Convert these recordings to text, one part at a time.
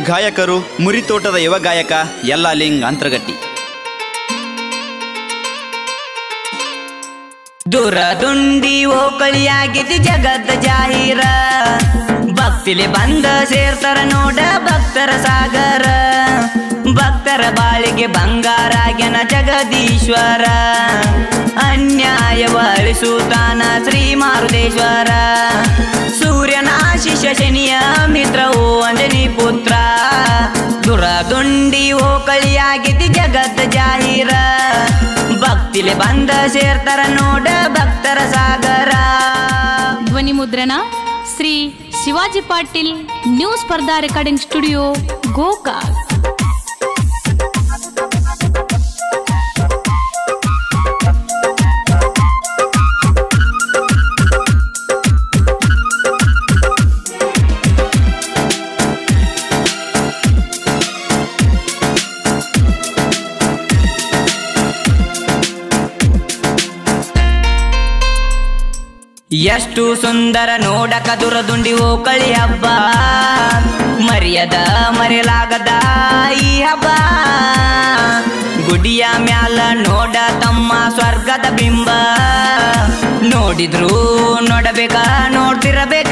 ಗಾಯಕರು ಮುರಿತೋಟದ ಯುವ ಗಾಯಕ ಯಲ್ಲಾಲಿಂಗ್ ಅಂತರಗಟ್ಟಿ ದುರದುಂಡಿ ಓಕಳಿಯಾಗಿದ್ದು ಜಗದ ಜಾಹೀರ ಭಕ್ತಿಲಿ ಬಂದ ಸೇರ್ತಾರ ನೋಡ ಭಕ್ತರ ಸಾಗರ ಭಕ್ತರ ಬಾಳಿಗೆ ಬಂಗಾರಾಗ್ಯನ ಜಗದೀಶ್ವರ ಅನ್ಯಾಯವ ಅಳಿಸುತ್ತಾನ ಶ್ರೀ ಮಾರುತೇಶ್ವರ ಸೂರ್ಯನ ಆಶಿಷ ಶನಿಯ ಮಿತ್ರ ಓ ಅಂಜನಿ ಪುತ್ರ ದುರದುಂಡಿ ಓಕಳಿಯಾಗಿದ್ದು ಜಗದ ಜಾಹೀರ ಭಕ್ತಿಲಿ ಬಂದ ಸೇರ್ತಾರ ನೋಡ ಭಕ್ತರ ಸಾಗರ ಧ್ವನಿ ಮುದ್ರಣ Shri Shivaji Patil new Spardha recording studio Gokak ಎಷ್ಟು ಸುಂದರ ನೋಡಕ ದುರದುಂಡಿ ಓಕಳಿ ಹಬ್ಬ ಮರ್ಯದ ಮರೆಯಲಾಗದ ಈ ಹಬ್ಬ ಗುಡಿಯ ಮ್ಯಾಲ ನೋಡ ತಮ್ಮ ಸ್ವರ್ಗದ ಬಿಂಬ ನೋಡಿದ್ರು ನೋಡಬೇಕ ನೋಡ್ತಿರಬೇಕ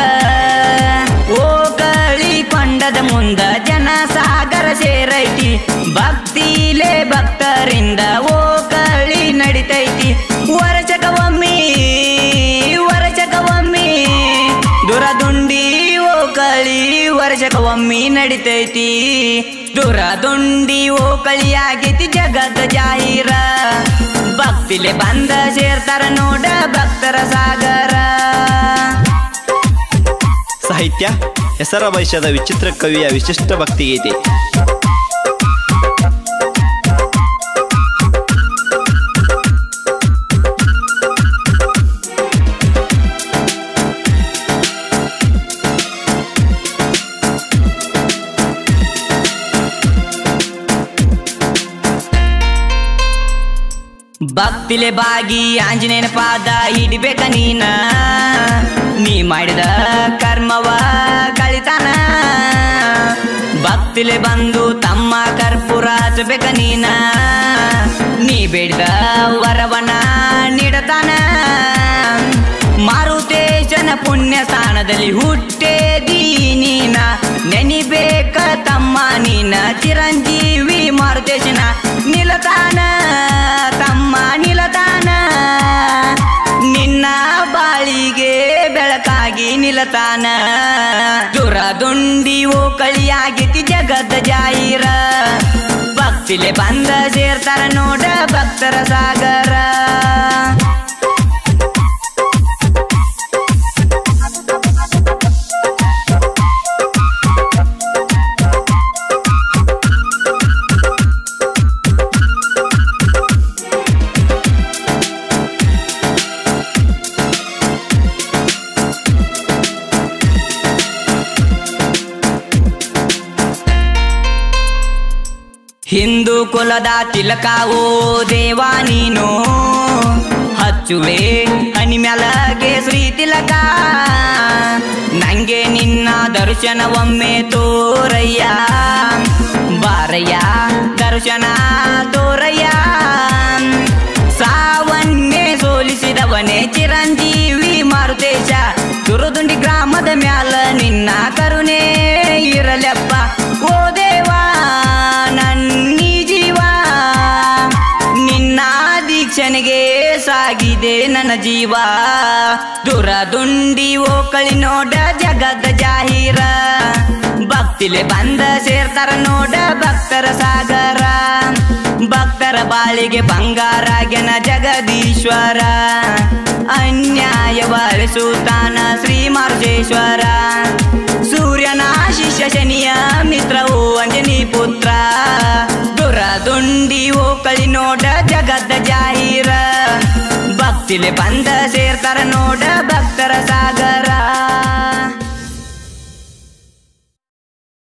ಓಕಳಿ ಕೊಂಡದ ಮುಂದ ಜನ ಸಾಗರ ಸೇರೈತಿ ಭಕ್ತಿಲೇ ಭಕ್ತರಿಂದ ಓಕಳಿ ನಡಿತೈತಿ ವರ್ಷಕವಮ್ಮಿ ವರ್ಷಕವಮ್ಮಿ ದುರದುಂಡಿ ಓಕಳಿ ವರ್ಷಕವಮ್ಮಿ ನಡಿತೈತಿ ದುರದುಂಡಿ ಓಕಳಿಯಾಗೈತಿ ಜಗದ ಜಾಹೀರ ಭಕ್ತಿಲೆ ಬಂದ ಸೇರ್ತಾರ ನೋಡ ಭಕ್ತರ ಸಾಗರ ಸಾಹಿತ್ಯ ಹೆಸರ ಭವಿಷ್ಯದ ವಿಚಿತ್ರ ಕವಿಯ ವಿಶಿಷ್ಟ ಭಕ್ತಿಗೀತೆ ಭಕ್ತಿಲೆ ಬಾಗಿ ಆಂಜನೇಯನ ಪಾದ ಹಿಡಿಬೇಕ ನೀನ ನೀ ಮಾಡಿದ ಕರ್ಮವ ಕಳಿತಾನ ಭಕ್ತಿಲೆ ಬಂದು ತಮ್ಮ ಕರ್ಪೂರ ಹಚ್ಚಬೇಕ ನೀನ ನೀ ಬೇಡಿದ ವರವನ ನೀಡತಾನ ಮಾರುತೇಶನ ಪುಣ್ಯ ಸ್ಥಾನದಲ್ಲಿ ಹುಟ್ಟೇದಿ ನೀನ ನೆನಿಬೇಕ ತಮ್ಮ ನೀನ ಚಿರಂಜೀವಿ ಮಾರುತೇಶನ ನಿಲತಾನ ತಮ್ಮ ನಿಲತಾನ ನಿನ್ನ ಬಾಳಿಗೆ ಬೆಳಕಾಗಿ ನಿಲತಾನ ದುರದುಂಡಿ ಓಕಳಿಯಾಗಿತಿ ಜಗದ ಜಾಹೀರ ಭಕ್ತಿಲೆ ಬಂದ ಸೇರ್ತಾರ ನೋಡ ಭಕ್ತರ ಸಾಗರ ಹಿಂದೂ ಕುಲದ ತಿಲಕ ಓ ದೇವ ನೀನು ಹಚ್ಚುವೆ ಹನಿ ಮ್ಯಾಲಗೆ ಶ್ರೀ ತಿಲಕ ನಂಗೆ ನಿನ್ನ ದರ್ಶನ ಒಮ್ಮೆ ತೋರಯ್ಯ ಬಾರಯ್ಯ ದರ್ಶನ ತೋರಯ್ಯ ಸಾವನ್ನೇ ಸೋಲಿಸಿದವನೇ ಚಿರಂಜೀವಿ ಮಾರುತೇಶ ತುರುದುಂಡಿ ಗ್ರಾಮದ ಮ್ಯಾಲ ನಿನ್ನ ಕರುಣೆ ಇರಲೆಪ್ಪ ಓ ದೇವಾ ನನ್ನೀ ಜೀವ ನಿನ್ನ ದೀಕ್ಷಣೆಗೆ ಸಾಗಿದೆ ನನ್ನ ಜೀವ ದುರದುಂಡಿ ಓಕಳಿ ನೋಡ ಜಗದ ಜಾಹೀರ ಭಕ್ತಿಲೆ ಬಂದ ಸೇರ್ತಾರ ನೋಡ ಭಕ್ತರ ಸಾಗರ ಭಕ್ತರ ಬಾಳಿಗೆ ಬಂಗಾರಾಗ್ಯನ ಜಗದೀಶ್ವರ ಅನ್ಯಾಯವ ಅಳಿಸುತ್ತಾನ ಶ್ರೀ ಮಾರುತೇಶ್ವರ ಸೂರ್ಯನ ಆಶಿಷ ಶನಿಯ ಮಿತ್ರ ಓ ಅಂಜನಿ ಪುತ್ರ ದುರದುಂಡಿ ಓಕಳಿ ನೋಡ ಜಗದ ಜಾಹೀರ ಭಕ್ತಿಲೆ ಬಂದ